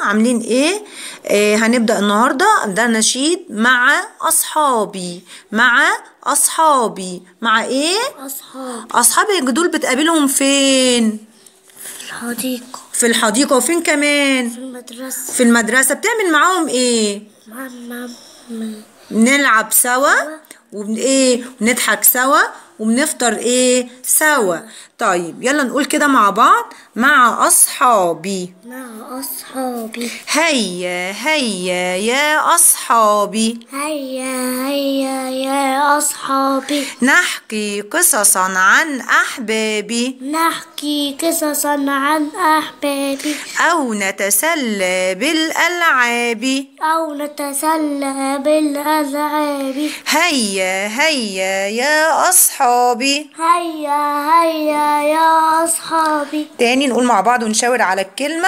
عاملين ايه آه هنبدأ النهاردة ده نشيد مع أصحابي مع أصحابي مع ايه أصحاب أصحابي دول بتقابلهم فين الحديقة في الحديقة وفين كمان في المدرسة في المدرسة بتعمل معاهم ايه مع مع مع- نلعب سوا وبن ايه ونضحك سوا وبنفطر ايه سوا طيب يلا نقول كده مع بعض مع أصحابي مع أصحابي هيا هيا يا أصحابي هيا هيا يا أصحابي نحكي قصصا عن أحبابي نحكي قصصا عن أحبابي أو نتسلى بالألعاب أو نتسلى بالألعاب هيا هيا يا أصحابي هيا هيا يا أصحابي تاني نقول مع بعض ونشاور على الكلمة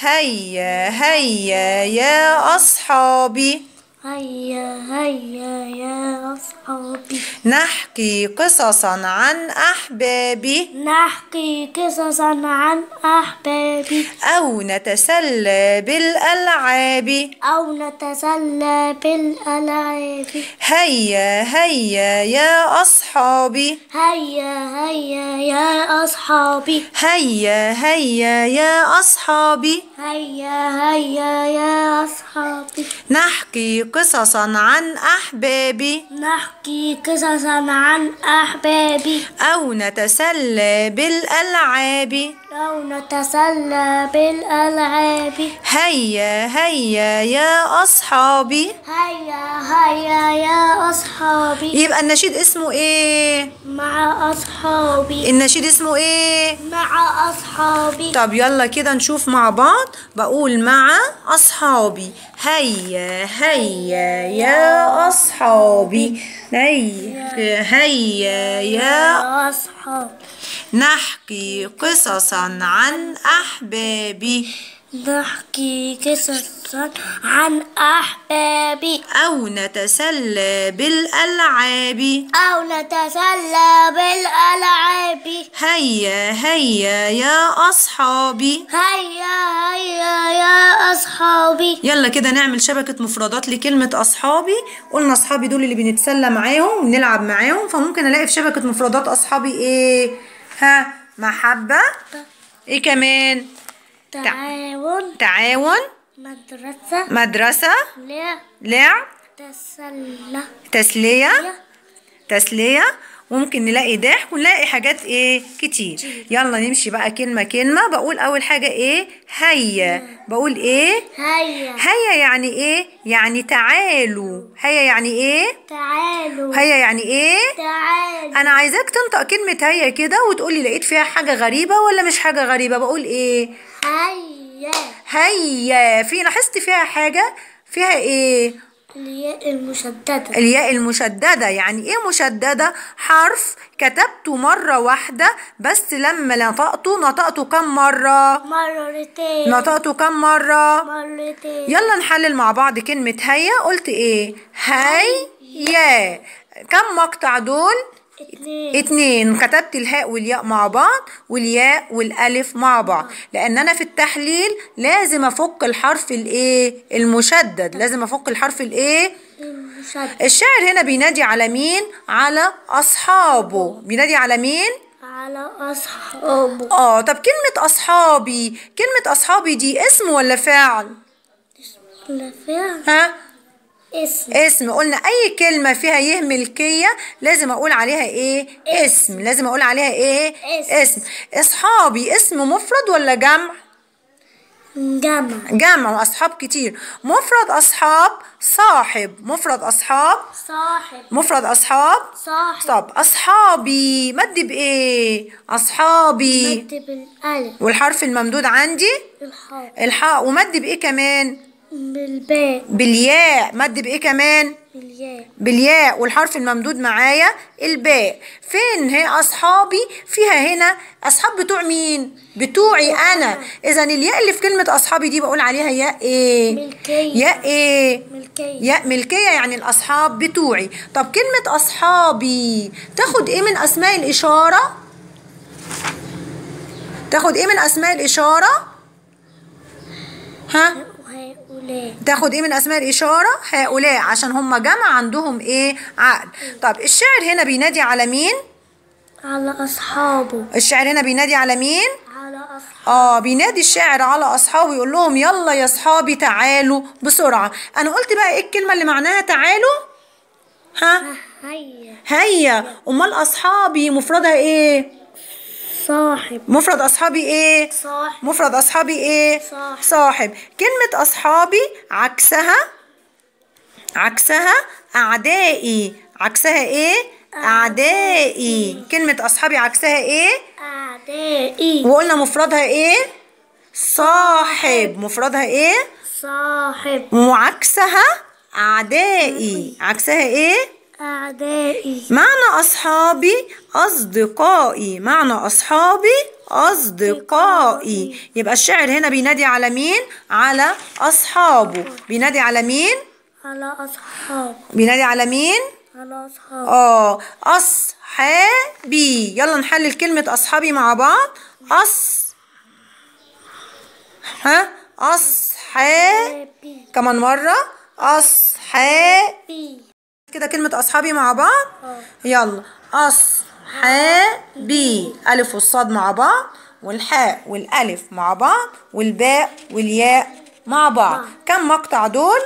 هيا هيا يا أصحابي هيا هيا يا أصحابي نحكي قصصا عن أحبابي نحكي قصصا عن أحبابي أو نتسلى بالألعاب أو نتسلى بالألعاب هيا هيا يا أصحابي هيا هيا يا أصحابي هيا هيا يا أصحابي هيا هيا يا أصحابي نحكي قصصا عن أحبابي نحكي قصصا عن أحبابي أو نتسلى بالألعاب أو نتسلى بالألعاب هيا هيا يا أصحابي هيا هيا يا أصحابي يبقى النشيد اسمه إيه؟ مع أصحابي النشيد اسمه إيه؟ مع أصحابي طب يلا كده نشوف مع بعض بقول مع أصحابي هيا هيا يا أصحابي هيا هيا يا يا أصحابي نحكي قصصا عن أحبابي نحكي قصصا عن أحبابي أو نتسلى بالألعاب أو نتسلى بالألعاب هيا هيا يا أصحابي هيا هيا يا أصحابي يلا كده نعمل شبكة مفردات لكلمة أصحابي قلنا أصحابي دول اللي بنتسلى معاهم ونلعب معاهم فممكن ألاقي في شبكة مفردات أصحابي إيه ها محبة إيه كمان تعاون تعاون مدرسة مدرسة لا لعب تسلى تسلية تسلية ممكن نلاقي ضحك ونلاقي حاجات ايه كتير يلا نمشي بقى كلمة كلمة بقول أول حاجة ايه هيا بقول ايه هيا هيا يعني ايه يعني تعالوا هيا يعني ايه تعالوا هيا يعني ايه تعالوا انا عايزاك تنطق كلمة هيا كده وتقولي لقيت فيها حاجة غريبة ولا مش حاجة غريبة بقول ايه هيا هيا في لاحظت فيها حاجة فيها ايه الياء المشددة الياء المشددة يعني ايه مشددة حرف كتبته مرة واحدة بس لما نطقته نطقته كم مرة مرتين نطقته كم مرة مرتين يلا نحلل مع بعض كلمة هيا قلت ايه هيا كم مقطع دول اتنين اتنين كتبت الهاء والياء مع بعض والياء والالف مع بعض لان انا في التحليل لازم افك الحرف الايه المشدد لازم افك الحرف الايه المشدد الشاعر هنا بينادي على مين على اصحابه بينادي على مين على أصحابه اه طب كلمة اصحابي كلمة اصحابي دي اسم ولا فعل لا فعل ها اسم اسم قلنا اي كلمة فيها يه ملكية لازم اقول عليها ايه اسم لازم اقول عليها ايه اسم. اسم اصحابي اسم مفرد ولا جمع جمع جمع واصحاب كتير مفرد اصحاب صاحب مفرد اصحاب صاحب مفرد اصحاب صاحب طب اصحابي مد بايه اصحابي مد بالألف والحرف الممدود عندي الحاء الحاء ومد بايه كمان بالباء بالياء مد بايه كمان بالياء بالياء والحرف الممدود معايا الباء فين هي اصحابي فيها هنا اصحاب بتوع مين بتوعي انا اذا الياء اللي في كلمه اصحابي دي بقول عليها ياء ايه ملكية ياء ايه ملكية ياء ملكيه يعني الاصحاب بتوعي طب كلمه اصحابي تاخد ايه من اسماء الاشاره تاخد ايه من اسماء الاشاره ها هؤلاء تاخد ايه من اسماء الاشاره هؤلاء عشان هم جمع عندهم ايه عقل طب الشاعر هنا بينادي على مين على أصحابه الشاعر هنا بينادي على مين على أصحابه اه بينادي الشاعر على اصحابه يقول لهم يلا يا اصحابي تعالوا بسرعه انا قلت بقى ايه الكلمه اللي معناها تعالوا ها هيا هيا امال اصحابي مفردها ايه صاحب مفرد اصحابي ايه صاحب مفرد اصحابي ايه صاحب. صاحب كلمه اصحابي عكسها عكسها اعدائي عكسها ايه اعدائي كلمه اصحابي عكسها ايه أعدائي وقلنا مفردها ايه صاحب مفردها ايه صاحب وعكسها اعدائي عكسها ايه أعدائي معنى اصحابي اصدقائي معنى اصحابي اصدقائي يبقى الشاعر هنا بينادي على مين على اصحابه بينادي على مين على أصحاب بينادي على مين على أصحاب اه اصحابي يلا نحلل كلمة اصحابي مع بعض اص ها اصحاب بي كمان مرة اصحاب بي كده كلمة أصحابي مع بعض اه. يلا أصحابي ألف والصاد مع بعض والحاء والألف مع بعض والباء والياء مع بعض كم مقطع دول؟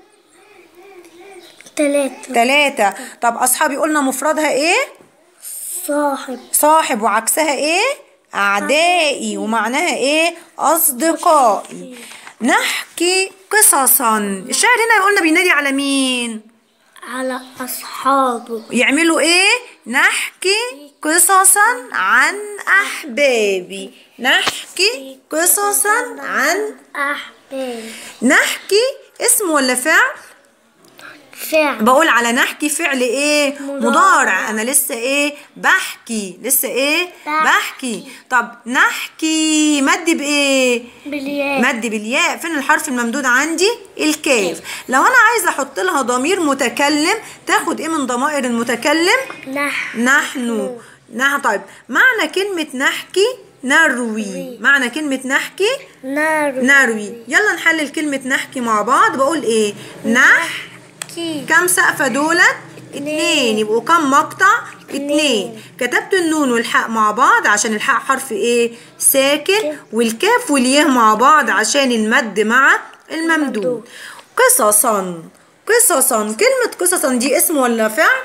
تلاتة ثلاثة طب أصحابي قلنا مفردها إيه؟ صاحب صاحب وعكسها إيه؟ أعدائي ومعناها إيه؟ أصدقائي نحكي قصصا الشاعر هنا قلنا بينادي على مين؟ على أصحابه يعملوا ايه نحكي قصصا عن احبابي نحكي قصصا عن أحباب نحكي اسم ولا فعل فعل بقول على نحكي فعل ايه مضارع. مضارع انا لسه ايه بحكي لسه ايه بحكي. بحكي طب نحكي مد بايه بالياء مد بالياء فين الحرف الممدود عندي الكاف لو انا عايزه احط لها ضمير متكلم تاخد ايه من ضمائر المتكلم نحن نحن نح طيب معنى كلمة نحكي نروي نروي. معنى كلمة نحكي نار نروي يلا نحلل كلمة نحكي مع بعض بقول ايه نح كي كم سقفة دولت اتنين يبقوا كم مقطع اتنين كتبت النون والحاء مع بعض عشان الحاء حرف ايه ساكن والكاف والياء مع بعض عشان المد مع الممدود الممدود. قصصا قصصا كلمة قصصا دي اسم ولا فعل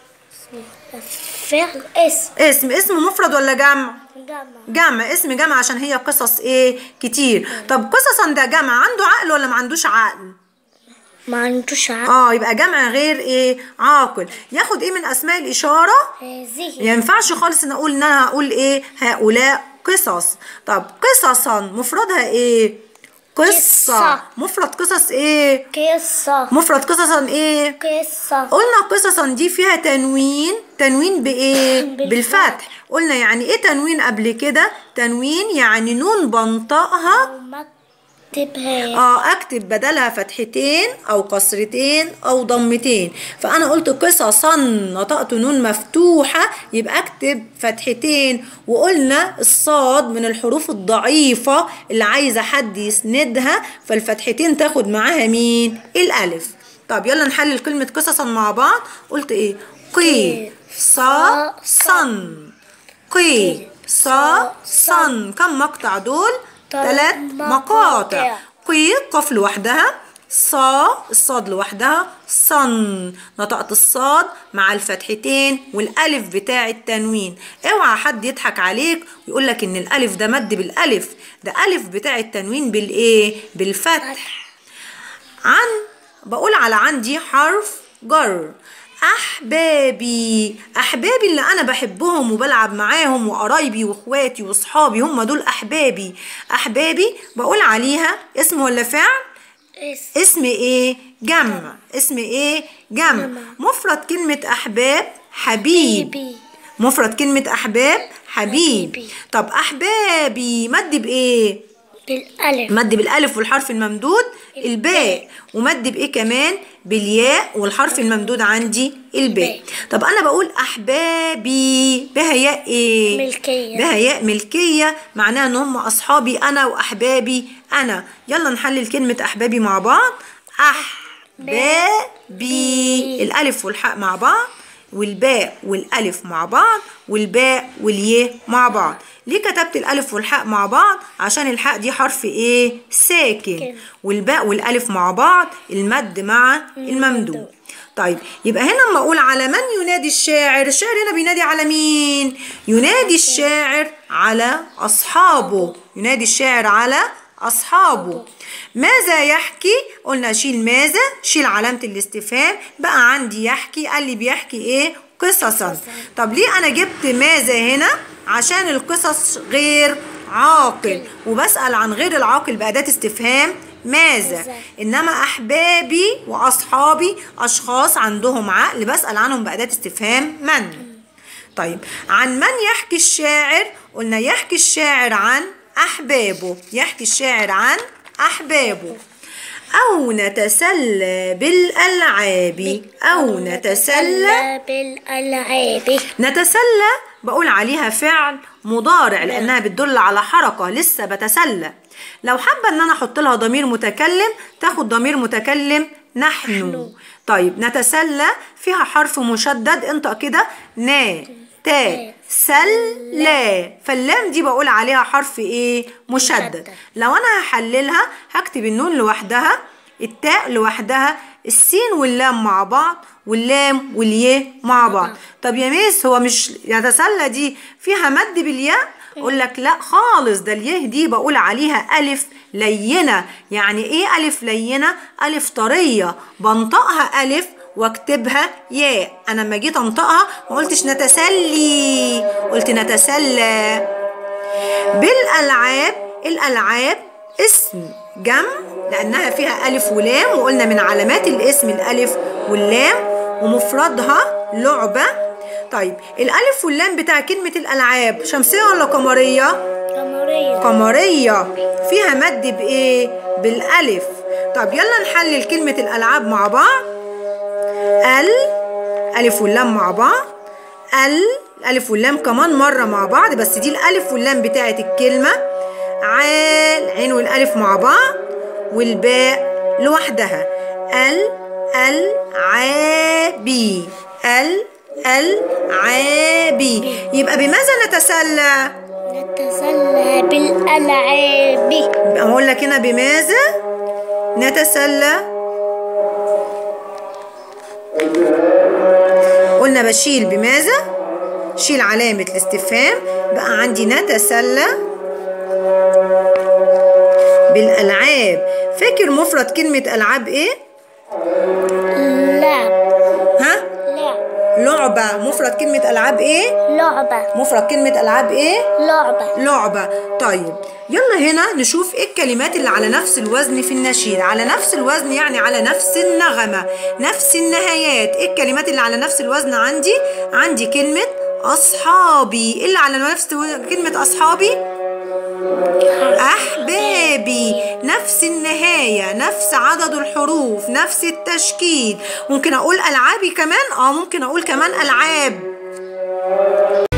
فعل اسم اسم اسم مفرد ولا جمع جمع جمع اسم جمع عشان هي قصص ايه كتير طب قصصا ده جمع عنده عقل ولا ما عندوش عقل ما عندوش عقل اه يبقى جمع غير ايه عاقل ياخد ايه من اسماء الاشاره هذه ما ينفعش خالص ان اقول ان انا اقول ايه هؤلاء قصص طب قصصا مفردها ايه قصه قصة. مفرد قصص ايه قصة مفرد قصصا ايه قصة قلنا قصصا دي فيها تنوين تنوين بايه بالفتح. بالفتح قلنا يعني ايه تنوين قبل كده تنوين يعني نون بنطقها أو مكتبها اه اكتب بدلها فتحتين او كسرتين او ضمتين فانا قلت قصصا نطقت نون مفتوحه يبقى اكتب فتحتين وقلنا الصاد من الحروف الضعيفه اللي عايزه حد يسندها فالفتحتين تاخد معاها مين الالف طب يلا نحلل كلمه قصصا مع بعض قلت ايه قي صا صن قي صا صن كم مقطع دول تلات ثلاث مقاطع مقاطع. قي قف لوحدها صا الصاد لوحدها صن نطقت الصاد مع الفتحتين والالف بتاع التنوين اوعى حد يضحك عليك ويقول لك ان الالف ده مد بالالف ده الف بتاع التنوين بالايه بالفتح عن بقول على عندي حرف جر احبابي احبابي اللي انا بحبهم وبلعب معاهم وقرايبي واخواتي واصحابي هم دول احبابي احبابي بقول عليها اسم ولا فعل اسم اسم ايه جمع اسم ايه جمع جمع. مفرد كلمة احباب حبيب بيبي مفرد كلمة احباب حبيب حبيبي. طب احبابي مد بايه بالألف مد بالالف والحرف الممدود الباء ومد بايه كمان بالياء والحرف الممدود عندي الباء طب انا بقول احبابي بها ياء ايه ملكية. بها ياء ملكيه معناها ان هم اصحابي انا واحبابي انا يلا نحلل كلمه احبابي مع بعض احبابي الالف والحاء مع بعض والباء والالف مع بعض والباء والياء مع بعض ليه كتبت الالف والحاء مع بعض عشان الحاء دي حرف ايه ساكن كده. والباء والالف مع بعض المد مع الممدود طيب يبقى هنا اما اقول على من ينادي الشاعر الشاعر هنا بينادي على مين ينادي الشاعر على اصحابه ينادي الشاعر على اصحابه ماذا يحكي قلنا شيل ماذا شيل علامه الاستفهام بقى عندي يحكي قال لي بيحكي ايه قصصا طب ليه انا جبت ماذا هنا عشان القصص غير عاقل وبسأل عن غير العاقل بأداة استفهام ماذا ماذا؟ إنما أحبابي وأصحابي أشخاص عندهم عقل بسأل عنهم بأداة استفهام من طيب عن من يحكي الشاعر قلنا يحكي الشاعر عن أحبابه يحكي الشاعر عن أحبابه أو نتسلى بالألعاب أو نتسلى بالألعاب نتسلى بقول عليها فعل مضارع لانها بتدل على حركه لسه بتسلى لو حابه ان انا احط لها ضمير متكلم تاخد ضمير متكلم نحن طيب نتسلى فيها حرف مشدد انطق كده نا تا سلا فاللام دي بقول عليها حرف ايه مشدد مشدد. لو انا هحللها هكتب النون لوحدها التاء لوحدها السين واللام مع بعض واللام والياء مع بعض طب يا ميس هو مش يتسلى دي فيها مد بالياء اقول لك لا خالص ده الياء دي بقول عليها الف لينه يعني ايه الف لينه الف طريه بنطقها الف واكتبها ياء انا لما جيت انطقها ما قلتش نتسلي قلت نتسلى بالألعاب الألعاب اسم جمع لأنها فيها ألف ولام وقلنا من علامات الاسم الألف واللام ومفردها لعبة طيب الألف واللام بتاع كلمة الألعاب شمسية ولا قمرية؟ قمرية قمرية فيها مد بإيه؟ بالألف طب يلا نحلل كلمة الألعاب مع بعض ال ألف واللام مع بعض ال الألف واللام كمان مرة مع بعض بس دي الألف واللام بتاعت الكلمة ع العين والألف مع بعض والباء لوحدها ال ال عابي ال ال عابي يبقى بماذا نتسلى؟ نتسلى بالألعاب أقول لك هنا بماذا نتسلى قلنا بشيل بماذا شيل علامة الاستفهام بقى عندي نتسلى بالألعاب فاكر مفرد كلمة ألعاب إيه؟ لعب ها؟ لعب لعبة مفرد كلمة ألعاب إيه؟ لعبة مفرد كلمة ألعاب إيه؟ لعبة لعبة طيب يلا هنا نشوف ايه الكلمات اللي على نفس الوزن في النشيد على نفس الوزن يعني على نفس النغمة نفس النهايات ايه الكلمات اللي على نفس الوزن عندي عندي كلمة أصحابي إيه اللي على نفس كلمة أصحابي أحبابي نفس النهاية نفس عدد الحروف نفس التشكيل ممكن أقول ألعابي كمان آه ممكن أقول كمان ألعاب